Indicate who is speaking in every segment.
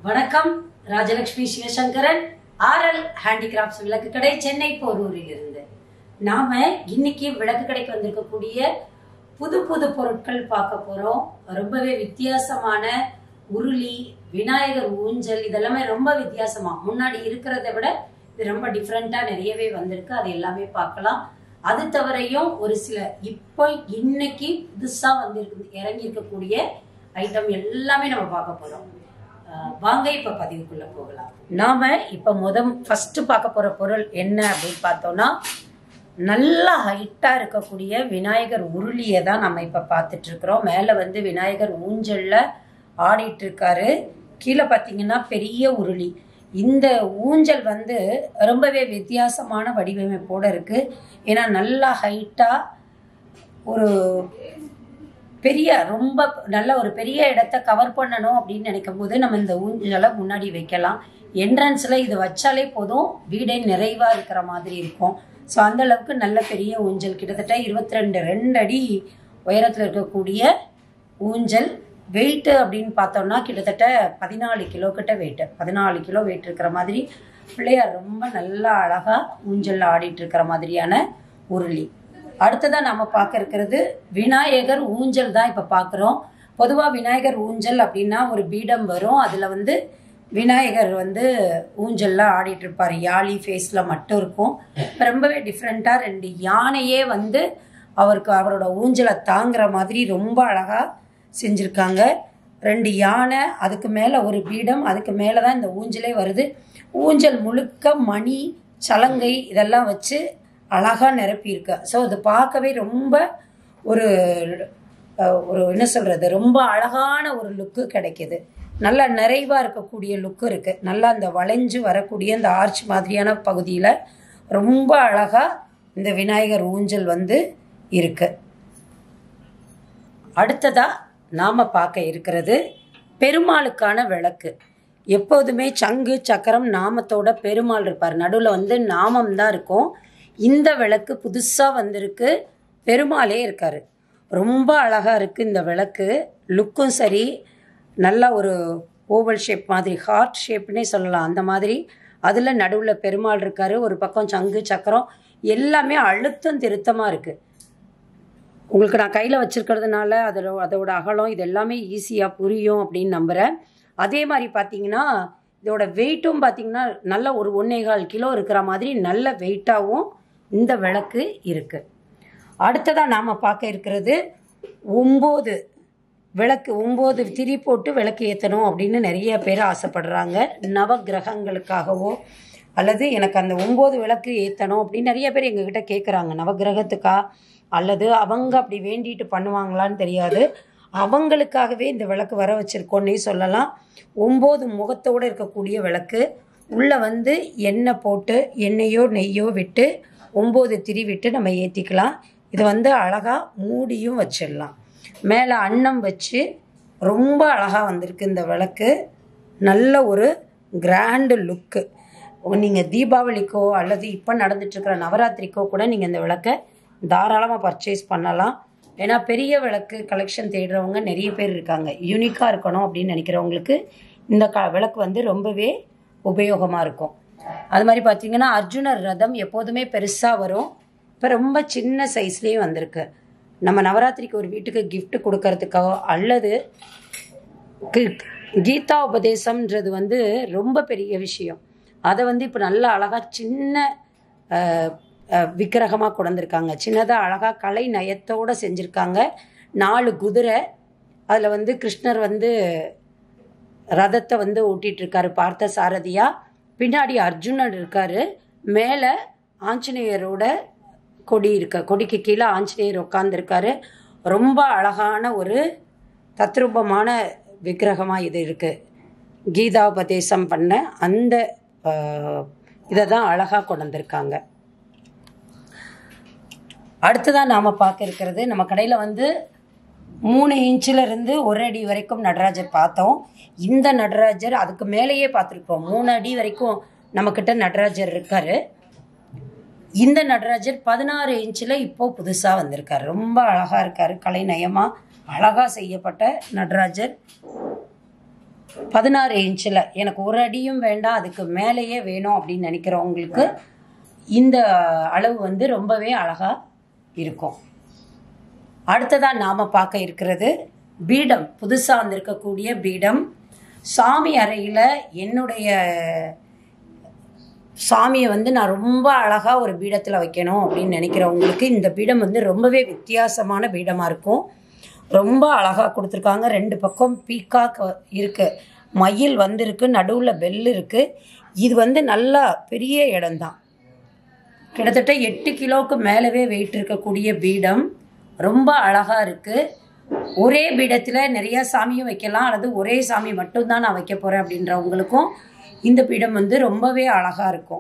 Speaker 1: வணக்கம் Rajalakshmi Sivasankaran RL handicrafts விளக்கு கடை சென்னை போரூரில் இருந்து நாம இன்னைக்கு விளக்கு கடைக்கு வந்திருக்கக்கூடிய புது புது பொருட்கள் பார்க்க போறோம் ரொம்பவே வித்தியாசமான உருளி விநாயகர் ஊஞ்சல் இதெல்லாமே ரொம்ப வித்தியாசமா முன்னாடி இருக்கிறத விட இது ரொம்ப டிஃப்ரெண்டா நிறையவே வந்திருக்கு அது எல்லாமே பார்க்கலாம் அது தவிரையும் ஒரு சில இப்போ இன்னைக்கு புதுசா வந்திருக்கு இறங்கி இருக்கக்கூடிய ஐட்டம் எல்லாமே நம்ம பார்க்க போறோம் அஹ் வாங்க இப்ப பதிவுக்குள்ள போகலாம் நாம இப்ப முத ஃபர்ஸ்ட் பார்க்க போற பொருள் என்ன அப்படின்னு பார்த்தோம்னா நல்ல ஹைட்டா இருக்கக்கூடிய விநாயகர் உருளியை தான் நம்ம இப்ப பார்த்துட்டு இருக்கிறோம் மேல வந்து விநாயகர் ஊஞ்சல்ல ஆடிட்டு இருக்காரு கீழே பார்த்தீங்கன்னா பெரிய உருளி இந்த ஊஞ்சல் வந்து ரொம்பவே வித்தியாசமான வடிவமைப்போட இருக்கு ஏன்னா நல்லா ஹைட்டா ஒரு பெரிய ரொம்ப நல்ல ஒரு பெரிய இடத்த கவர் பண்ணணும் அப்படின்னு நினைக்கும் போது நம்ம இந்த ஊஞ்சலை முன்னாடி வைக்கலாம் என்ட்ரன்ஸில் இது வச்சாலே போதும் வீடே நிறைவாக இருக்கிற மாதிரி இருக்கும் ஸோ அந்த அளவுக்கு நல்ல பெரிய ஊஞ்சல் கிட்டத்தட்ட இருபத்தி ரெண்டு ரெண்டு அடி உயரத்தில் இருக்கக்கூடிய ஊஞ்சல் வெயிட்டு அப்படின்னு பார்த்தோம்னா கிட்டத்தட்ட பதினாலு கிலோ கிட்ட வெயிட்டு பதினாலு கிலோ வெயிட் இருக்கிற மாதிரி பிள்ளையார் ரொம்ப நல்லா அழகாக ஊஞ்சலில் ஆடிட்டு இருக்கிற மாதிரியான உருளி அடுத்ததா நாம பார்க்க இருக்கிறது விநாயகர் ஊஞ்சல் தான் இப்ப பார்க்குறோம் பொதுவா விநாயகர் ஊஞ்சல் அப்படின்னா ஒரு பீடம் வரும் அதுல வந்து விநாயகர் வந்து ஊஞ்சல்ல ஆடிட்டு இருப்பாரு யாழி ஃபேஸ்ல மட்டும் இருக்கும் ரொம்பவே டிஃப்ரெண்டா ரெண்டு யானையே வந்து அவருக்கு அவரோட ஊஞ்சலை தாங்குற மாதிரி ரொம்ப அழகா செஞ்சிருக்காங்க ரெண்டு யானை அதுக்கு மேல ஒரு பீடம் அதுக்கு மேல தான் இந்த ஊஞ்சலே வருது ஊஞ்சல் முழுக்க மணி சலங்கை இதெல்லாம் வச்சு அழகாக நிரப்பியிருக்கு ஸோ அது பார்க்கவே ரொம்ப ஒரு அஹ், ஒரு என்ன சொல்கிறது ரொம்ப அழகான ஒரு லுக்கு கிடைக்குது நல்ல நிறைவாக இருக்கக்கூடிய லுக்கு இருக்குது நல்லா அந்த வளைஞ்சு வரக்கூடிய அந்த ஆர்ச் மாதிரியான பகுதியில் ரொம்ப அழகாக இந்த விநாயகர் ஊஞ்சல் வந்து இருக்கு அடுத்ததா நாம் பார்க்க இருக்கிறது பெருமாளுக்கான விளக்கு எப்போதுமே சங்கு சக்கரம் நாமத்தோட பெருமாள் இருப்பார் நடுவில் வந்து நாமம் தான் இருக்கும் இந்த விளக்கு புதுசாக வந்திருக்கு பெருமாளே இருக்கார் ரொம்ப அழகாக இருக்குது இந்த விளக்கு லுக்கும் சரி நல்ல ஒரு ஓவல் ஷேப் மாதிரி ஹார்ட் ஷேப்னே சொல்லலாம் அந்த மாதிரி அதில் நடுவில் பெருமாள் இருக்கார் ஒரு பக்கம் சங்கு சக்கரம் எல்லாமே அழுத்தம் திருத்தமாக இருக்குது உங்களுக்கு நான் கையில் வச்சிருக்கிறதுனால அதோட அதோட அகலம் இது எல்லாமே ஈஸியாக புரியும் அப்படின்னு நம்புகிறேன் அதே மாதிரி பார்த்தீங்கன்னா இதோட வெயிட்டும் பார்த்தீங்கன்னா நல்ல ஒரு ஒன்னேகால் கிலோ இருக்கிற மாதிரி நல்ல வெயிட்டாகவும் இந்த விளக்கு இருக்குது அடுத்ததாக நாம் பார்க்க இருக்கிறது ஒம்பது விளக்கு ஒம்பது திரி போட்டு விளக்கு ஏற்றணும் அப்படின்னு நிறைய பேர் ஆசைப்படுறாங்க நவ கிரகங்களுக்காகவோ அல்லது எனக்கு அந்த ஒம்பது விளக்கு ஏற்றணும் அப்படின்னு நிறைய பேர் எங்ககிட்ட கேட்குறாங்க நவகிரகத்துக்கா அல்லது அவங்க அப்படி வேண்டிட்டு பண்ணுவாங்களான்னு தெரியாது அவங்களுக்காகவே இந்த விளக்கு வர வச்சுருக்கோன்னே சொல்லலாம் ஒம்பது முகத்தோடு இருக்கக்கூடிய விளக்கு உள்ளே வந்து எண்ணெய் போட்டு எண்ணெயோ நெய்யோ விட்டு ஒம்பது திரி விட்டு நம்ம ஏற்றிக்கலாம் இது வந்து அழகாக மூடியும் வச்சிடலாம் மேலே அன்னம் வச்சு ரொம்ப அழகாக வந்திருக்கு இந்த விளக்கு நல்ல ஒரு கிராண்டு லுக்கு நீங்கள் தீபாவளிக்கோ அல்லது இப்போ நடந்துட்டுருக்கிற நவராத்திரிக்கோ கூட நீங்கள் இந்த விளக்கை தாராளமாக பர்ச்சேஸ் பண்ணலாம் ஏன்னா பெரிய விளக்கு கலெக்ஷன் தேடுறவங்க நிறைய பேர் இருக்காங்க யூனிக்காக இருக்கணும் அப்படின்னு நினைக்கிறவங்களுக்கு இந்த க விளக்கு வந்து ரொம்பவே உபயோகமாக இருக்கும் அது மாதிரி பார்த்தீங்கன்னா அர்ஜுனர் ரதம் எப்போதுமே பெருசாக வரும் இப்போ ரொம்ப சின்ன சைஸ்லேயும் வந்திருக்கு நம்ம நவராத்திரிக்கு ஒரு வீட்டுக்கு gift கொடுக்கறதுக்கோ அல்லது கி- கீதா உபதேசம்ன்றது வந்து ரொம்ப பெரிய விஷயம் அதை வந்து இப்போ நல்ல அழகாக சின்ன விக்கிரகமாக கொண்டிருக்காங்க சின்னதாக அழகாக கலை நயத்தோடு செஞ்சுருக்காங்க நாலு குதிரை அதில் வந்து கிருஷ்ணர் வந்து ரதத்தை வந்து ஓட்டிட்டு இருக்காரு பார்த்த சாரதியா பின்னாடி அர்ஜுனன் இருக்காரு மேலே ஆஞ்சநேயரோட கொடி இருக்க கொடிக்கு கீழே ஆஞ்சநேயர் உட்காந்துருக்காரு ரொம்ப அழகான ஒரு தத்ரூபமான விக்கிரகமாக இது இருக்குது கீதாபதேசம் பண்ண அந்த இதை தான் அழகாக கொண்டு வந்திருக்காங்க அடுத்ததாக நாம் பார்க்க இருக்கிறது நம்ம கடையில் வந்து மூணு இன்ச்சில் இருந்து ஒரு அடி வரைக்கும் நடராஜர் பார்த்தோம் இந்த நடராஜர் அதுக்கு மேலேயே பார்த்துருக்கோம் மூணு அடி வரைக்கும் நம்மக்கிட்ட நடராஜர் இருக்காரு இந்த நடராஜர் பதினாறு இன்ச்சில் இப்போ புதுசாக வந்திருக்காரு ரொம்ப அழகாக இருக்காரு கலைநயமாக அழகாக செய்யப்பட்ட நடராஜர் பதினாறு இன்ச்சில் எனக்கு ஒரு அடியும் வேண்டாம் அதுக்கு மேலேயே வேணும் அப்படின்னு நினைக்கிறவங்களுக்கு இந்த அளவு வந்து ரொம்பவே அழகாக இருக்கும் அடுத்ததாக நாம் பார்க்க இருக்கிறது பீடம் புதுசாக வந்திருக்கக்கூடிய பீடம் சாமி அறையில் என்னுடைய சாமியை வந்து நான் ரொம்ப அழகாக ஒரு பீடத்தில் வைக்கணும் அப்படின்னு நினைக்கிறவங்களுக்கு இந்த பீடம் வந்து ரொம்பவே வித்தியாசமான பீடமாக இருக்கும் ரொம்ப அழகாக கொடுத்துருக்காங்க ரெண்டு பக்கம் பீக்காக் இருக்குது மயில் வந்திருக்கு நடுவில் பெல் இருக்குது இது வந்து நல்லா பெரிய இடம்தான் கிட்டத்தட்ட எட்டு கிலோவுக்கு மேலவே வெயிட் இருக்கக்கூடிய பீடம் ரொம்ப அழகாக இருக்குது ஒரே பீடத்தில் நிறைய சாமியும் வைக்கலாம் அல்லது ஒரே சாமி மட்டும்தான் நான் வைக்க போகிறேன் அப்படின்றவங்களுக்கும் இந்த பீடம் வந்து ரொம்பவே அழகாக இருக்கும்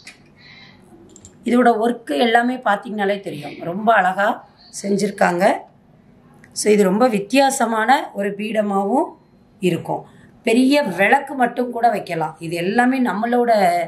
Speaker 1: இதோட ஒர்க்கு எல்லாமே பார்த்தீங்கனாலே தெரியும் ரொம்ப அழகாக செஞ்சுருக்காங்க ஸோ இது ரொம்ப வித்தியாசமான ஒரு பீடமாகவும் இருக்கும் பெரிய விளக்கு மட்டும் கூட வைக்கலாம் இது எல்லாமே நம்மளோட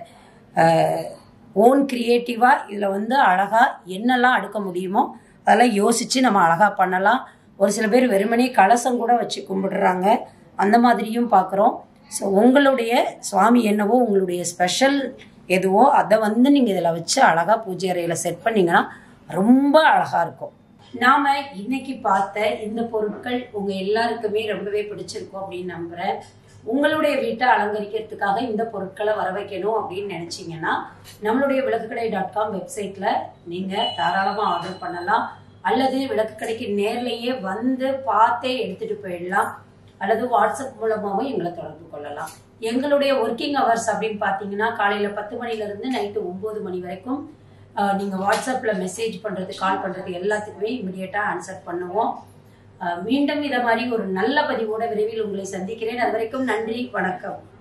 Speaker 1: ஓன் க்ரியேட்டிவாக இதில் வந்து அழகாக என்னெல்லாம் அடுக்க முடியுமோ அதெல்லாம் யோசித்து நம்ம அழகாக பண்ணலாம் ஒரு சில பேர் வெறுமனே கலசம் கூட வச்சு கும்பிடுறாங்க அந்த மாதிரியும் பார்க்குறோம் ஸோ உங்களுடைய சுவாமி என்னவோ உங்களுடைய ஸ்பெஷல் எதுவோ அதை வந்து நீங்கள் இதில் வச்சு அழகாக பூஜை அறையில் செட் பண்ணிங்கன்னா ரொம்ப அழகாக இருக்கும் நாம் இன்னைக்கு பார்த்த இந்த பொருட்கள் உங்கள் எல்லாருக்குமே ரொம்பவே பிடிச்சிருக்கும் அப்படின்னு நம்புகிறேன் உங்களுடைய வீட்டை அலங்கரிக்கிறதுக்காக இந்த பொருட்களை வர வைக்கணும் அப்படின்னு நினச்சிங்கன்னா நம்மளுடைய விளக்குக்கடை டாட் காம் வெப்சைட்டில் நீங்கள் தாராளமாக ஆர்டர் பண்ணலாம் அல்லது விளக்குக்கடைக்கு நேர்லேயே வந்து பார்த்தே எடுத்துகிட்டு போயிடலாம் அல்லது வாட்ஸ்அப் மூலமாகவும் எங்களை தொடர்பு கொள்ளலாம் எங்களுடைய ஒர்க்கிங் ஹவர்ஸ் அப்படின்னு பார்த்தீங்கன்னா காலையில் பத்து மணிலேருந்து நைட்டு ஒம்பது மணி வரைக்கும் நீங்கள் வாட்ஸ்அப்பில் மெசேஜ் பண்ணுறது கால் பண்ணுறது எல்லாத்துக்குமே இமிடியேட்டாக ஆன்சர் பண்ணுவோம் மீண்டும் இதை மாதிரி ஒரு நல்ல பதிவோட விரைவில் உங்களை சந்திக்கிறேன் அது வரைக்கும் நன்றி வணக்கம்